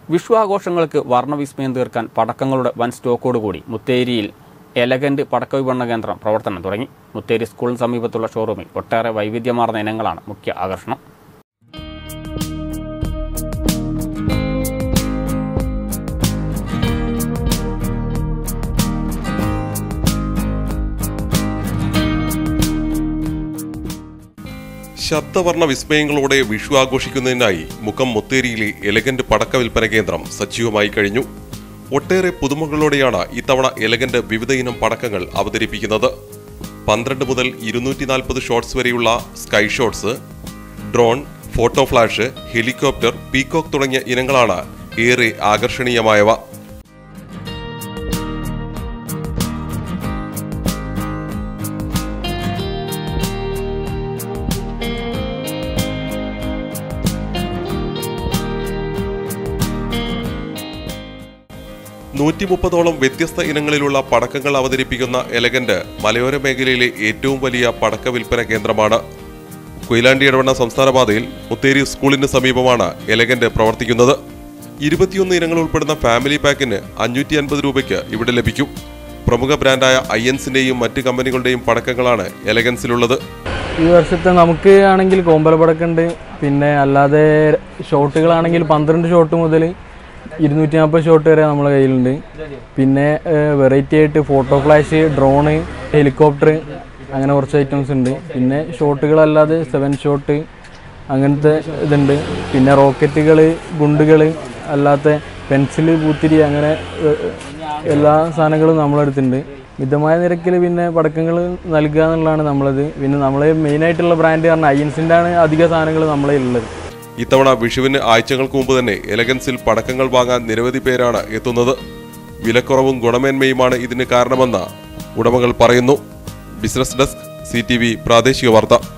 വിഷു ആഘോഷങ്ങൾക്ക് വർണ്ണവിസ്മയം തീർക്കാൻ പടക്കങ്ങളുടെ വൻ സ്റ്റോക്കോടുകൂടി മുത്തേരിയിൽ എലഗന്റ് പടക്ക വിപണന കേന്ദ്രം പ്രവർത്തനം തുടങ്ങി മുത്തേരി സ്കൂളിന് സമീപത്തുള്ള ഷോറൂമിൽ ഒട്ടേറെ വൈവിധ്യമാർന്ന ഇനങ്ങളാണ് മുഖ്യ ആകർഷണം ശബ്ദവർണ്ണ വിസ്മയങ്ങളോടെ വിഷു ആഘോഷിക്കുന്നതിനായി മുഖം മുത്തേരിയിലെ എലഗന്റ് പടക്ക വിൽപ്പന കേന്ദ്രം സജീവമായി കഴിഞ്ഞു ഒട്ടേറെ പുതുമകളോടെയാണ് ഇത്തവണ എലഗന്റ് വിവിധ ഇനം പടക്കങ്ങൾ അവതരിപ്പിക്കുന്നത് പന്ത്രണ്ട് മുതൽ ഇരുന്നൂറ്റി നാൽപ്പത് ഷോട്ട്സ് വരെയുള്ള sky shots drone photo flash helicopter peacock തുടങ്ങിയ ഇനങ്ങളാണ് ഏറെ ആകർഷണീയമായവ നൂറ്റി മുപ്പതോളം വ്യത്യസ്ത ഇനങ്ങളിലുള്ള പടക്കങ്ങൾ അവതരിപ്പിക്കുന്ന എലഗന്റ് മലയോര മേഖലയിലെ ഏറ്റവും വലിയ പടക്ക വിൽപ്പന കേന്ദ്രമാണ് കൊയിലാണ്ടി ഇടവണ്ണ സംസ്ഥാന പാതയിൽ മുത്തേരി സ്കൂളിന് സമീപമാണ് എലഗന്റ് പ്രവർത്തിക്കുന്നത് ഇരുപത്തിയൊന്ന് ഇനങ്ങൾ ഉൾപ്പെടുന്ന ഫാമിലി പാക്കിന് അഞ്ഞൂറ്റി അൻപത് രൂപയ്ക്ക് ഇവിടെ ലഭിക്കും പ്രമുഖ ബ്രാൻഡായ ഐ എൻസിന്റെയും മറ്റ് കമ്പനികളുടെയും പടക്കങ്ങളാണ് എലഗൻസിലുള്ളത് ഈ വർഷത്തെ നമുക്ക് ആണെങ്കിൽ കോമ്പല പടക്കുണ്ട് പിന്നെ അല്ലാതെ ഷോട്ടുകളാണെങ്കിൽ പന്ത്രണ്ട് ഷോട്ട് മുതൽ ഇരുന്നൂറ്റി നാൽപ്പത് ഷോട്ട് വരെ നമ്മളെ കയ്യിലുണ്ട് പിന്നെ വെറൈറ്റി ആയിട്ട് ഫോട്ടോ ഫ്ലാഷ് ഡ്രോണ് ഹെലികോപ്റ്റർ അങ്ങനെ കുറച്ച് ഐറ്റംസ് ഉണ്ട് പിന്നെ ഷോട്ടുകളല്ലാതെ സെവൻ ഷോട്ട് അങ്ങനത്തെ ഇതുണ്ട് പിന്നെ റോക്കറ്റുകൾ ഗുണ്ടുകൾ അല്ലാത്ത പെൻസിൽ പൂത്തിരി അങ്ങനെ ഏഹ്, എല്ലാ സാധനങ്ങളും നമ്മളെടുത്തുണ്ട് മിതമായ നിരക്കിൽ പിന്നെ പടക്കങ്ങൾ നൽകുക എന്നുള്ളതാണ് നമ്മളത് പിന്നെ നമ്മളെ മെയിനായിട്ടുള്ള ബ്രാൻഡ് പറഞ്ഞാൽ അയ്യൻസിൻ്റെ ആണ് അധിക സാധനങ്ങൾ നമ്മളെ ഉള്ളത് ഇത്തവണ വിഷുവിന് ആഴ്ചകൾക്ക് മുമ്പ് തന്നെ എലഗൻസിൽ പടക്കങ്ങൾ വാങ്ങാൻ നിരവധി പേരാണ് എത്തുന്നത് വിലക്കുറവും ഗുണമേന്മയുമാണ് ഇതിന് കാരണമെന്ന് ഉടമകൾ പറയുന്നു ബിസിനസ് ഡെസ്ക് സി പ്രാദേശിക വാർത്ത